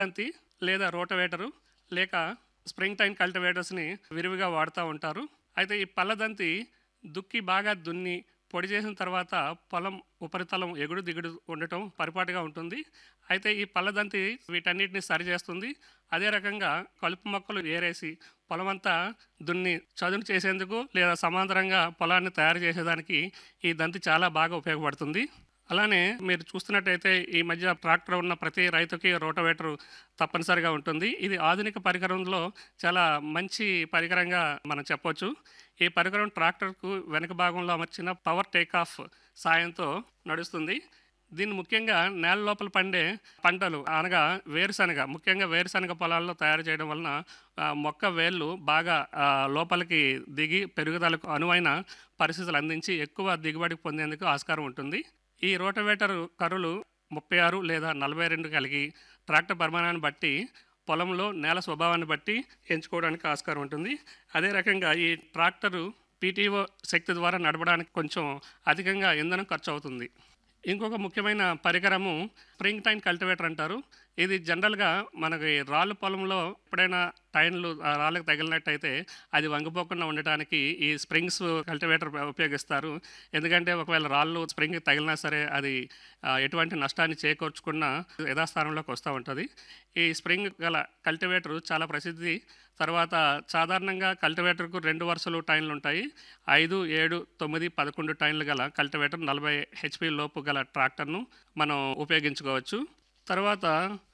బంతి లేదా రోటవేటరు లేక స్ప్రింగ్ టైం కల్టివేటర్స్ని విరివిగా వాడుతూ ఉంటారు అయితే ఈ పళ్ళదంతి దుక్కి బాగా దున్ని పొడి చేసిన తర్వాత పొలం ఉపరితలం ఎగుడు దిగుడు ఉండటం పరిపాటిగా ఉంటుంది అయితే ఈ పళ్ళదంతి వీటన్నిటిని సరి చేస్తుంది అదే రకంగా కలుపు మొక్కలు ఏరేసి పొలమంతా దున్ని చదును చేసేందుకు లేదా సమాంతరంగా పొలాన్ని తయారు చేసేదానికి ఈ దంతి చాలా బాగా ఉపయోగపడుతుంది అలానే మీరు చూస్తున్నట్టయితే ఈ మధ్య ట్రాక్టర్ ఉన్న ప్రతి రైతుకి రోటవేటర్ తప్పనిసరిగా ఉంటుంది ఇది ఆధునిక పరికరంలో చాలా మంచి పరికరంగా మనం చెప్పొచ్చు ఈ పరికరం ట్రాక్టర్కు వెనక భాగంలో అమర్చిన పవర్ టేక్ ఆఫ్ సాయంతో నడుస్తుంది దీన్ని ముఖ్యంగా నేల లోపల పండే పంటలు అనగా వేరుశనగ ముఖ్యంగా వేరుశనగ పొలాల్లో తయారు చేయడం వలన ఆ, మొక్క వేళ్ళు బాగా ఆ, లోపలికి దిగి పెరుగుదలకు అనువైన పరిస్థితులు అందించి ఎక్కువ దిగుబడి పొందేందుకు ఆస్కారం ఉంటుంది ఈ రోటవేటర్ కర్రులు ముప్పై ఆరు లేదా నలభై రెండు కలిగి ట్రాక్టర్ పరిమాణాన్ని బట్టి పొలంలో నేల స్వభావాన్ని బట్టి ఎంచుకోవడానికి ఆస్కారం ఉంటుంది అదే రకంగా ఈ ట్రాక్టరు పీటీఓ శక్తి ద్వారా నడపడానికి కొంచెం అధికంగా ఇంధనం ఖర్చు అవుతుంది ఇంకొక ముఖ్యమైన పరికరము స్ప్రింగ్ టైన్ కల్టివేటర్ అంటారు ఇది జనరల్గా మనకి రాళ్ళు పొలంలో ఎప్పుడైనా టైన్లు ఆ రాళ్ళకి తగిలినట్టయితే అది వంగిపోకుండా ఉండటానికి ఈ స్ప్రింగ్స్ కల్టివేటర్ ఉపయోగిస్తారు ఎందుకంటే ఒకవేళ రాళ్ళు స్ప్రింగ్ తగిలినా సరే అది ఆ, ఎటువంటి నష్టాన్ని చేకూర్చకుండా యథాస్థానంలోకి వస్తూ ఉంటుంది ఈ స్ప్రింగ్ గల కల్టివేటర్ చాలా ప్రసిద్ధి తర్వాత సాధారణంగా కల్టివేటర్కు రెండు వరుసలు టైన్లు ఉంటాయి ఐదు ఏడు తొమ్మిది పదకొండు టైన్లు గల కల్టివేటర్ నలభై హెచ్పి లోపు గల ట్రాక్టర్ను మనం ఉపయోగించుకోవచ్చు తర్వాత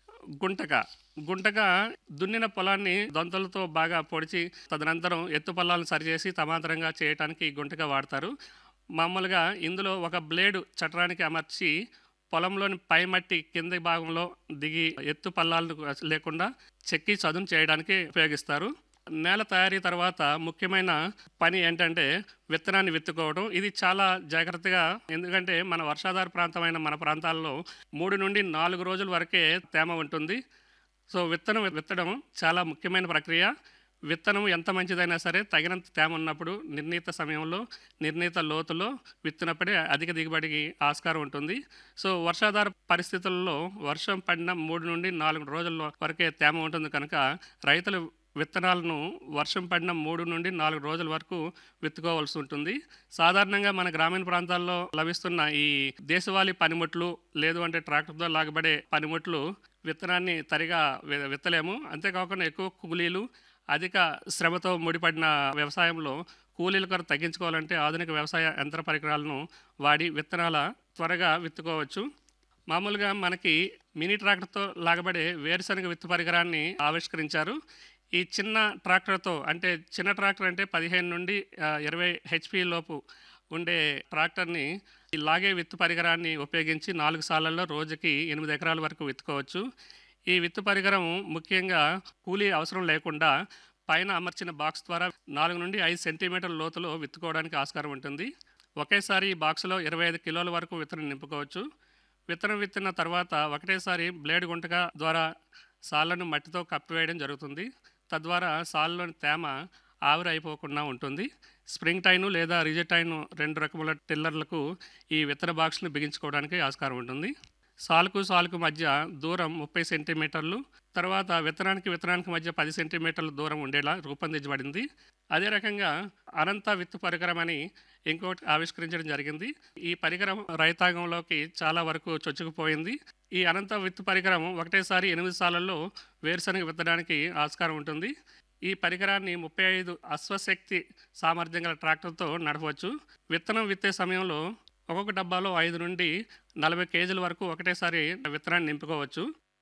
గుంటక గుంటక దున్నిన పొలాన్ని దొంతలతో బాగా పొడిచి తదనంతరం ఎత్తు పొలాలను సరిచేసి సమాంతరంగా చేయడానికి ఈ గుంటక వాడతారు మామూలుగా ఇందులో ఒక బ్లేడు చట్రానికి అమర్చి పొలంలోని పై మట్టి కింది భాగంలో దిగి ఎత్తు పల్లాలు లేకుండా చెక్కి చదును చేయడానికి ఉపయోగిస్తారు నేల తయారీ తర్వాత ముఖ్యమైన పని ఏంటంటే విత్తనాన్ని విత్తుకోవడం ఇది చాలా జాగ్రత్తగా ఎందుకంటే మన వర్షాధార ప్రాంతమైన మన ప్రాంతాల్లో మూడు నుండి నాలుగు రోజుల వరకే తేమ ఉంటుంది సో విత్తనం విత్తడం చాలా ముఖ్యమైన ప్రక్రియ విత్తనం ఎంత మంచిదైనా సరే తగినంత తేమ ఉన్నప్పుడు నిర్ణీత సమయంలో నిర్ణీత లోతులో విత్తినప్పుడే అధిక దిగుబడికి ఆస్కారం ఉంటుంది సో వర్షాధార పరిస్థితుల్లో వర్షం పడిన మూడు నుండి నాలుగు రోజుల వరకే తేమ ఉంటుంది కనుక రైతులు విత్తనాలను వర్షం పడిన మూడు నుండి నాలుగు రోజుల వరకు విత్తుకోవాల్సి ఉంటుంది సాధారణంగా మన గ్రామీణ ప్రాంతాల్లో లభిస్తున్న ఈ దేశవాళీ పనిముట్లు లేదు అంటే ట్రాక్టర్తో లాగబడే పనిముట్లు విత్తనాన్ని తరిగా వి- విత్తలేము అంతేకాకుండా ఎక్కువ కూలీలు అధిక శ్రమతో ముడిపడిన వ్యవసాయంలో కూలీల కొరకు తగ్గించుకోవాలంటే ఆధునిక వ్యవసాయ యంత్ర పరికరాలను వాడి విత్తనాల త్వరగా విత్తుకోవచ్చు మామూలుగా మనకి మినీ ట్రాక్టర్తో లాగబడే వేరుశనగ విత్తు పరికరాన్ని ఆవిష్కరించారు ఈ చిన్న ట్రాక్టర్తో అంటే చిన్న ట్రాక్టర్ అంటే పదిహేను నుండి ఆ, ఇరవై హెచ్పి లోపు ఉండే ట్రాక్టర్ని ఈ లాగే విత్తు పరికరాన్ని ఉపయోగించి నాలుగు సార్లలో రోజుకి ఎనిమిది ఎకరాల వరకు విత్తుకోవచ్చు ఈ విత్తు పరికరం ముఖ్యంగా కూలీ అవసరం లేకుండా పైన అమర్చిన బాక్స్ ద్వారా నాలుగు నుండి ఐదు సెంటీమీటర్ల లోతులో విత్తుకోవడానికి ఆస్కారం ఉంటుంది ఒకేసారి ఈ బాక్స్లో ఇరవై ఐదు కిలోల వరకు విత్తనం నింపుకోవచ్చు విత్తనం విత్తిన తర్వాత ఒకటేసారి బ్లేడ్ గుంటగా ద్వారా సాళ్లను మట్టితో కప్పివేయడం జరుగుతుంది తద్వారా సాల్లోని తేమ ఆవిరి అయిపోకుండా ఉంటుంది స్ప్రింగ్ టైను లేదా రిజెటైన్ రెండు రకముల టిల్లర్లకు ఈ విత్తన బాక్స్ను బిగించుకోవడానికి ఆస్కారం ఉంటుంది సాలుకు సాలుకు మధ్య దూరం ముప్పై సెంటీమీటర్లు తర్వాత విత్తనానికి విత్తనానికి మధ్య పది సెంటీమీటర్ల దూరం ఉండేలా రూపొందించబడింది అదే రకంగా అనంత విత్తు పరికరం అని ఇంకోటి ఆవిష్కరించడం జరిగింది ఈ పరికరం రైతాంగంలోకి చాలా వరకు చొచ్చుకుపోయింది ఈ అనంత విత్తు పరికరం ఒకటేసారి ఎనిమిది సార్లలో వేరుశనగ విత్తడానికి ఆస్కారం ఉంటుంది ఈ పరికరాన్ని ముప్పై ఐదు అశ్వశక్తి సామర్థ్యం గల ట్రాక్టర్తో నడపవచ్చు విత్తనం విత్తే సమయంలో ఒక్కొక్క డబ్బాలో ఐదు నుండి నలభై కేజీల వరకు ఒకటేసారి విత్తనాన్ని నింపుకోవచ్చు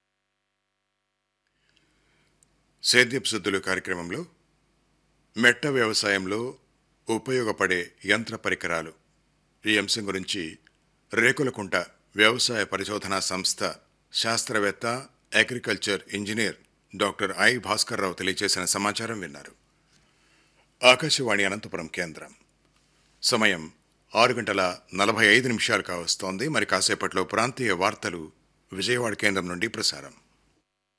సేద్యపు శుద్ధులు కార్యక్రమంలో మెట్ట వ్యవసాయంలో ఉపయోగపడే యంత్ర పరికరాలు ఈ అంశం గురించి రేకులకుంట వ్యవసాయ పరిశోధనా సంస్థ శాస్త్రవేత్త agriculture engineer doctor I Bhaskar Rao తెలియజేసిన సమాచారం విన్నారు ఆకాశవాణి అనంతపురం కేంద్రం సమయం ఆరు గంటల నలభై ఐదు నిమిషాలు కావస్తోంది మరి కాసేపట్లో ప్రాంతీయ వార్తలు విజయవాడ కేంద్రం నుండి ప్రసారం